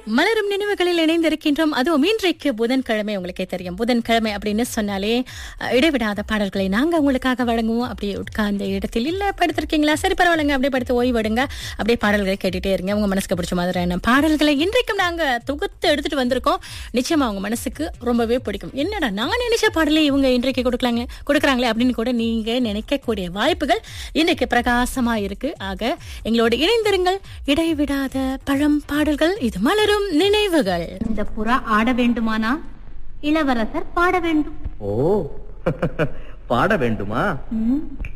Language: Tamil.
மலரும் நினைவுகளில் இணைந்திருக்கின்றோம் அதுவும் இன்றைக்கு புதன்கிழமை உங்களுக்கே தெரியும் புதன்கிழமை அப்படின்னு சொன்னாலே அஹ், இடைவிடாத பாடல்களை நாங்க உங்களுக்காக வழங்குவோம் அப்படியே உட்கார்ந்த இடத்தில் இல்ல படுத்திருக்கீங்களா சரி பரவாயில்லைங்க அப்படியே படுத்து ஓய்வெடுங்க அப்படியே பாடல்களை கேட்டுட்டே இருங்க உங்க மனசுக்கு பிடிச்ச மாதிரியான பாடல்களை இன்றைக்கும் நாங்க தொகுத்து எடுத்துட்டு வந்திருக்கோம் நிச்சயமா உங்க மனசுக்கு ரொம்பவே பிடிக்கும் என்னடா நான் நினைச்ச பாடலே இவங்க இன்றைக்கு கொடுக்கலாங்க கொடுக்குறாங்களே அப்படின்னு கூட நீங்க நினைக்கக்கூடிய வாய்ப்புகள் இன்றைக்கு பிரகாசமா இருக்கு ஆக எங்களோடு இணைந்திருங்கள் இடைவிடாத பழம் பாடல்கள் இது மலரும் நினைவுகள் இந்த புறா ஆட வேண்டுமானா இளவரசர் பாட வேண்டும் ஓ பாட வேண்டுமா ம்,